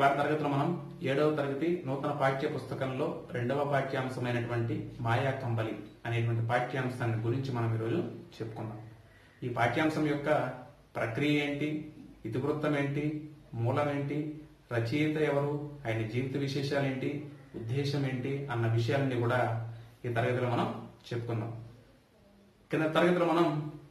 వారి తరగతిలో మనం ఏడవ తరగతి నూతన పాఠ్య పుస్తకంలో రెండవ పాఠ్యాంశమైనటువంటి మాయా కంబలి అనేటువంటి పాఠ్యాంశాన్ని గురించి మనం ఈరోజు చెప్పుకుందాం ఈ పాఠ్యాంశం యొక్క ప్రక్రియ ఏంటి ఇతివృత్తం ఏంటి మూలం ఏంటి రచయిత ఎవరు ఆయన జీవిత విశేషాలు ఏంటి ఉద్దేశం ఏంటి అన్న విషయాలన్నీ కూడా ఈ తరగతిలో మనం చెప్పుకుందాం కింద తరగతిలో మనం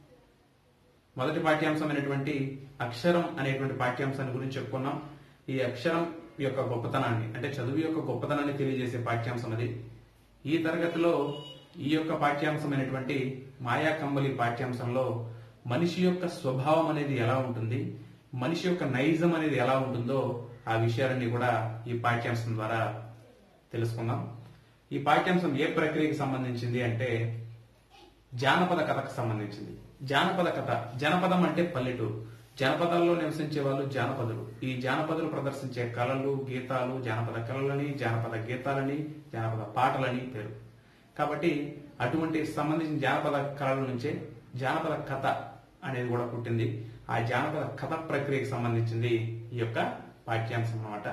మొదటి పాఠ్యాంశమైనటువంటి అక్షరం అనేటువంటి పాఠ్యాంశాన్ని గురించి చెప్పుకున్నాం ఈ అక్షరం యొక్క గొప్పతనాన్ని అంటే చదువు యొక్క గొప్పతనాన్ని తెలియజేసే పాఠ్యాంశం అది ఈ తరగతిలో ఈ యొక్క పాఠ్యాంశమైనటువంటి మాయా కంబలి పాఠ్యాంశంలో మనిషి యొక్క స్వభావం అనేది ఎలా ఉంటుంది మనిషి యొక్క నైజం అనేది ఎలా ఉంటుందో ఆ విషయాలన్నీ కూడా ఈ పాఠ్యాంశం ద్వారా తెలుసుకుందాం ఈ పాఠ్యాంశం ఏ ప్రక్రియకి సంబంధించింది అంటే జానపద కథకు సంబంధించింది జానపద కథ జనపదం అంటే పల్లెటూరు జానపదాల్లో నివసించే వాళ్ళు జానపదులు ఈ జానపదులు ప్రదర్శించే కళలు గీతాలు జానపద కళలని జానపద గీతాలని జానపద పాటలని పేరు కాబట్టి అటువంటి సంబంధించిన జానపద కళల నుంచే జానపద కథ అనేది కూడా పుట్టింది ఆ జానపద కథ ప్రక్రియకి సంబంధించింది ఈ యొక్క పాఠ్యాంశం అన్నమాట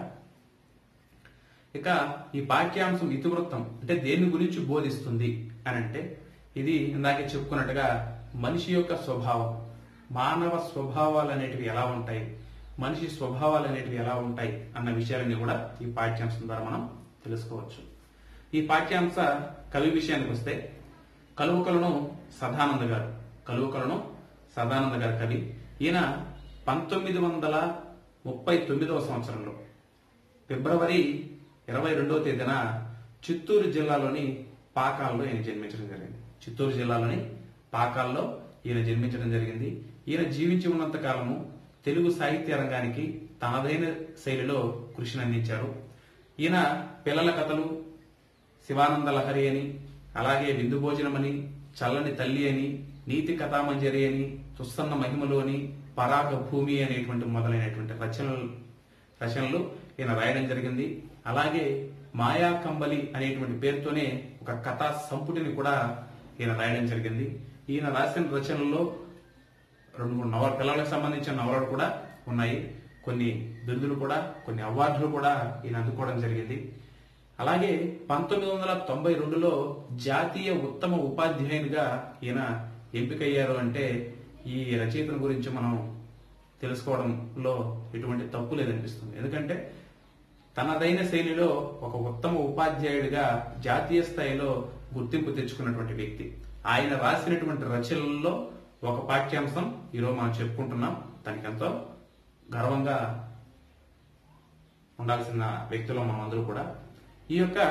ఇక ఈ పాఠ్యాంశం ఇతివృత్తం అంటే దేని గురించి బోధిస్తుంది అని అంటే ఇది ఇందాకే చెప్పుకున్నట్టుగా మనిషి యొక్క స్వభావం మానవ స్వభావాలు అనేటివి ఎలా ఉంటాయి మనిషి స్వభావాలు అనేటివి ఎలా ఉంటాయి అన్న విషయాలన్నీ కూడా ఈ పాఠ్యాంశం ద్వారా మనం తెలుసుకోవచ్చు ఈ పాఠ్యాంశ కవి విషయానికి వస్తే కలువకలను సదానంద గారు కలువకలను సదానంద గారు కవి ఈయన పంతొమ్మిది వందల ముప్పై తొమ్మిదవ సంవత్సరంలో ఫిబ్రవరి ఇరవై రెండవ తేదీన చిత్తూరు జిల్లాలోని పాకాల్లో ఈయన జన్మించడం జరిగింది చిత్తూరు జిల్లాలోని పాకాల్లో ఈయన జన్మించడం జరిగింది ఈయన జీవించి ఉన్నంత కాలము తెలుగు సాహిత్య రంగానికి తనదైన శైలిలో కృషిని అందించారు ఈయన పిల్లల కథలు శివానంద లహరి అని అలాగే విందు భోజనమని చల్లని తల్లి అని నీతి కథామంజరి అని తుస్సన్న మహిమలు అని పరాగ భూమి అనేటువంటి మొదలైనటువంటి రచనలు రచనలు ఈయన రాయడం జరిగింది అలాగే మాయా కంబలి అనేటువంటి పేరుతోనే ఒక కథా సంపుటిని కూడా ఈయన రాయడం జరిగింది ఈయన రాసిన రచనల్లో రెండు మూడు నవల పిల్లలకు సంబంధించిన నవలలు కూడా ఉన్నాయి కొన్ని బిరుదులు కూడా కొన్ని అవార్డులు కూడా ఈయన అందుకోవడం జరిగింది అలాగే పంతొమ్మిది వందల తొంభై రెండులో జాతీయ ఉత్తమ ఉపాధ్యాయునిగా ఈయన ఎంపికయ్యారు అంటే ఈ రచయితల గురించి మనం తెలుసుకోవడంలో ఎటువంటి తప్పు లేదనిపిస్తుంది ఎందుకంటే తనదైన శైలిలో ఒక ఉత్తమ ఉపాధ్యాయుడిగా జాతీయ స్థాయిలో గుర్తింపు తెచ్చుకున్నటువంటి వ్యక్తి ఆయన రాసినటువంటి రచనల్లో ఒక పాఠ్యాంశం ఈరోజు మనం చెప్పుకుంటున్నాం దానికి ఎంతో గర్వంగా ఉండాల్సిన వ్యక్తులు మనం అందరూ కూడా ఈ యొక్క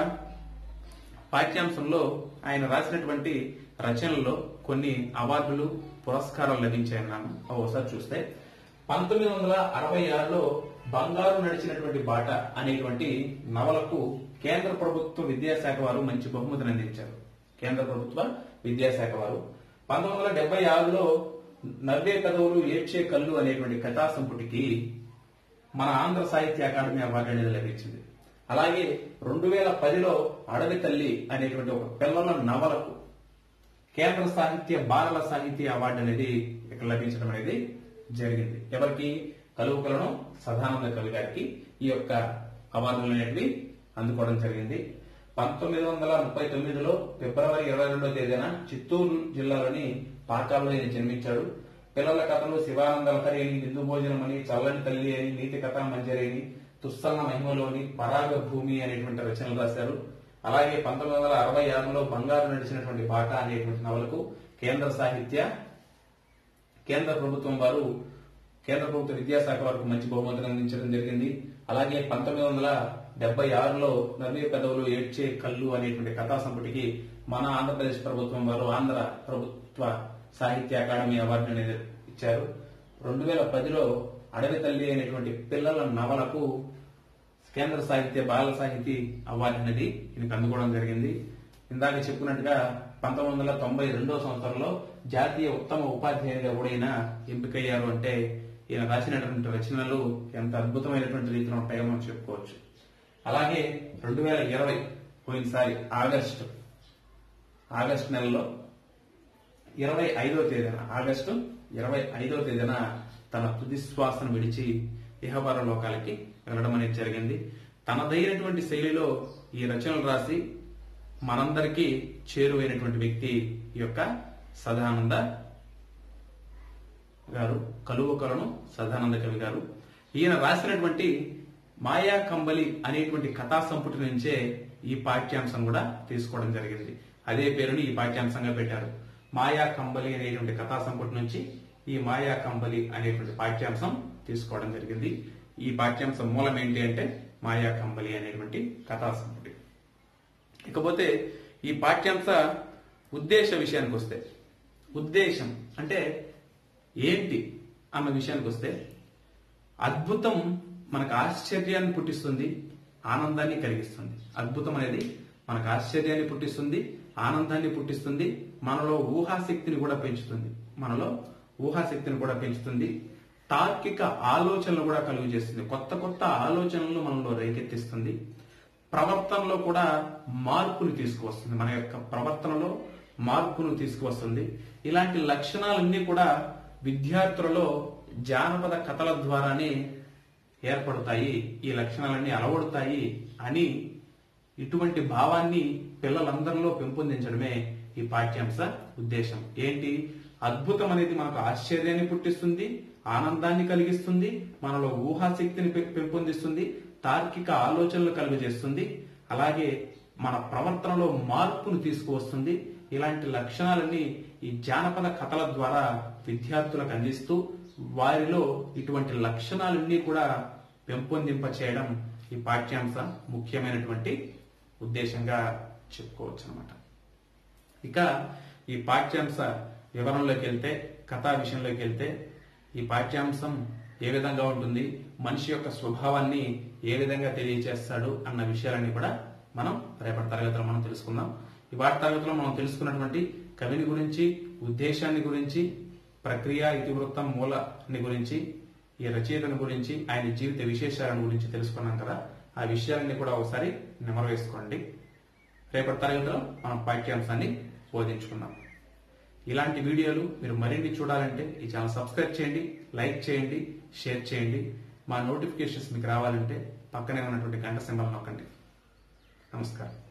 పాఠ్యాంశంలో ఆయన రాసినటువంటి రచనల్లో కొన్ని అవార్డులు పురస్కారాలు లభించాయన్నాను అవి ఒకసారి చూస్తే పంతొమ్మిది వందల అరవై ఆరులో బంగారు నడిచినటువంటి బాట అనేటువంటి నవలకు కేంద్ర ప్రభుత్వ విద్యాశాఖ వారు మంచి బహుమతిని అందించారు కేంద్ర ప్రభుత్వ విద్యాశాఖ వారు పంతొమ్మిది వందల డెబ్బై ఆరులో నవ్వే కథవులు ఏడ్చే కళ్ళు అనేటువంటి కథా సంపుటికి మన ఆంధ్ర సాహిత్య అకాడమీ అవార్డు అనేది లభించింది అలాగే రెండు వేల పదిలో అడవి తల్లి అనేటువంటి ఒక పిల్లల నవలకు కేంద్ర సాహిత్య బాలల సాహిత్య అవార్డు అనేది ఇక్కడ లభించడం అనేది జరిగింది ఎవరికి కలువుకలను సదానంద కవి గారికి ఈ యొక్క అవార్డులు అనేటివి అందుకోవడం జరిగింది పంతొమ్మిది వందల ముప్పై తొమ్మిదిలో ఫిబ్రవరి ఇరవై రెండో తేదీన చిత్తూరు జిల్లాలోని పాకాల్లో ఈయన జన్మించాడు పిల్లల కథలు శివానంద లహరి అని హిందూ భోజనం అని చల్లని తల్లి అని నీతి కథ మంజరి అని తుస్సన్న మహిమలు అని పరాగ భూమి అనేటువంటి రచనలు రాశారు అలాగే పంతొమ్మిది వందల అరవై ఆరులో బంగారు నడిచినటువంటి బాట అనేటువంటి నవలకు కేంద్ర సాహిత్య కేంద్ర ప్రభుత్వం వారు కేంద్ర ప్రభుత్వ విద్యాశాఖ వారికి మంచి బహుమతిని అందించడం జరిగింది అలాగే పంతొమ్మిది వందల డెబ్బై ఆరులో నవ్వే పెదవులు ఏడ్చే కళ్ళు అనేటువంటి కథా సంపుటికి మన ఆంధ్రప్రదేశ్ ప్రభుత్వం వారు ఆంధ్ర ప్రభుత్వ సాహిత్య అకాడమీ అవార్డు అనేది ఇచ్చారు రెండు వేల పదిలో అడవి తల్లి అనేటువంటి పిల్లల నవలకు కేంద్ర సాహిత్య బాల సాహితీ అవార్డు అనేది ఈయనకు అందుకోవడం జరిగింది ఇందాక చెప్పుకున్నట్టుగా పంతొమ్మిది వందల తొంభై రెండో సంవత్సరంలో జాతీయ ఉత్తమ ఉపాధ్యాయుడిగా కూడా ఈయన ఎంపికయ్యారు అంటే ఈయన రాసినటువంటి రచనలు ఎంత అద్భుతమైనటువంటి రీతిలో ఉంటాయో మనం చెప్పుకోవచ్చు అలాగే రెండు వేల ఇరవై పోయినసారి ఆగస్టు ఆగస్టు నెలలో ఇరవై ఐదవ తేదీన ఆగస్టు ఇరవై ఐదవ తేదీన తన తుది శ్వాసను విడిచి ఇహపర లోకాలకి వెళ్ళడం అనేది జరిగింది తనదైనటువంటి శైలిలో ఈ రచనలు రాసి మనందరికీ చేరువైనటువంటి వ్యక్తి ఈ యొక్క సదానంద గారు కలువ కలను సదానంద కవి గారు ఈయన రాసినటువంటి మాయా కంబలి అనేటువంటి కథా సంపుటి నుంచే ఈ పాఠ్యాంశం కూడా తీసుకోవడం జరిగింది అదే పేరుని ఈ పాఠ్యాంశంగా పెట్టారు మాయా కంబలి అనేటువంటి కథా సంపుటి నుంచి ఈ మాయా కంబలి అనేటువంటి పాఠ్యాంశం తీసుకోవడం జరిగింది ఈ పాఠ్యాంశం మూలం ఏంటి అంటే మాయా కంబలి అనేటువంటి కథా సంపుటి ఇకపోతే ఈ పాఠ్యాంశ ఉద్దేశ విషయానికి వస్తే ఉద్దేశం అంటే ఏంటి అన్న విషయానికి వస్తే అద్భుతం మనకు ఆశ్చర్యాన్ని పుట్టిస్తుంది ఆనందాన్ని కలిగిస్తుంది అద్భుతం అనేది మనకు ఆశ్చర్యాన్ని పుట్టిస్తుంది ఆనందాన్ని పుట్టిస్తుంది మనలో ఊహాశక్తిని కూడా పెంచుతుంది మనలో ఊహాశక్తిని కూడా పెంచుతుంది తార్కిక ఆలోచనలు కూడా కలుగు చేస్తుంది కొత్త కొత్త ఆలోచనలు మనలో రేకెత్తిస్తుంది ప్రవర్తనలో కూడా మార్పుని తీసుకువస్తుంది మన యొక్క ప్రవర్తనలో మార్పును తీసుకువస్తుంది ఇలాంటి లక్షణాలన్నీ కూడా విద్యార్థులలో జానపద కథల ద్వారానే ఏర్పడతాయి ఈ లక్షణాలన్నీ అలవడతాయి అని ఇటువంటి భావాన్ని పిల్లలందరిలో పెంపొందించడమే ఈ పాఠ్యాంశ ఉద్దేశం ఏంటి అద్భుతం అనేది మనకు ఆశ్చర్యాన్ని పుట్టిస్తుంది ఆనందాన్ని కలిగిస్తుంది మనలో ఊహాశక్తిని పె- పెంపొందిస్తుంది తార్కిక ఆలోచనలు కలుగజేస్తుంది అలాగే మన ప్రవర్తనలో మార్పును తీసుకువస్తుంది ఇలాంటి లక్షణాలన్నీ ఈ జానపద కథల ద్వారా విద్యార్థులకు అందిస్తూ వారిలో ఇటువంటి లక్షణాలన్నీ కూడా పెంపొందింప చేయడం ఈ పాఠ్యాంశ ముఖ్యమైనటువంటి ఉద్దేశంగా చెప్పుకోవచ్చు అనమాట ఇక ఈ పాఠ్యాంశ వివరంలోకి వెళ్తే కథా విషయంలోకి వెళ్తే ఈ పాఠ్యాంశం ఏ విధంగా ఉంటుంది మనిషి యొక్క స్వభావాన్ని ఏ విధంగా తెలియజేస్తాడు అన్న విషయాలన్నీ కూడా మనం రేపటి తరగతిలో మనం తెలుసుకుందాం ఈ వాటి తరగతిలో మనం తెలుసుకున్నటువంటి కవిని గురించి ఉద్దేశాన్ని గురించి ప్రక్రియ ఇతివృత్తం మూలని గురించి ఈ రచయితను గురించి ఆయన జీవిత విశేషాలను గురించి తెలుసుకున్నాం కదా ఆ విషయాలన్నీ కూడా ఒకసారి నెమరు వేసుకోండి రేపటి తరగతిలో మనం పాఠ్యాంశాన్ని బోధించుకుందాం ఇలాంటి వీడియోలు మీరు మరిన్ని చూడాలంటే ఈ ఛానల్ సబ్స్క్రైబ్ చేయండి లైక్ చేయండి షేర్ చేయండి మా నోటిఫికేషన్స్ మీకు రావాలంటే పక్కనే ఉన్నటువంటి గంట సింబల్ నొక్కండి నమస్కారం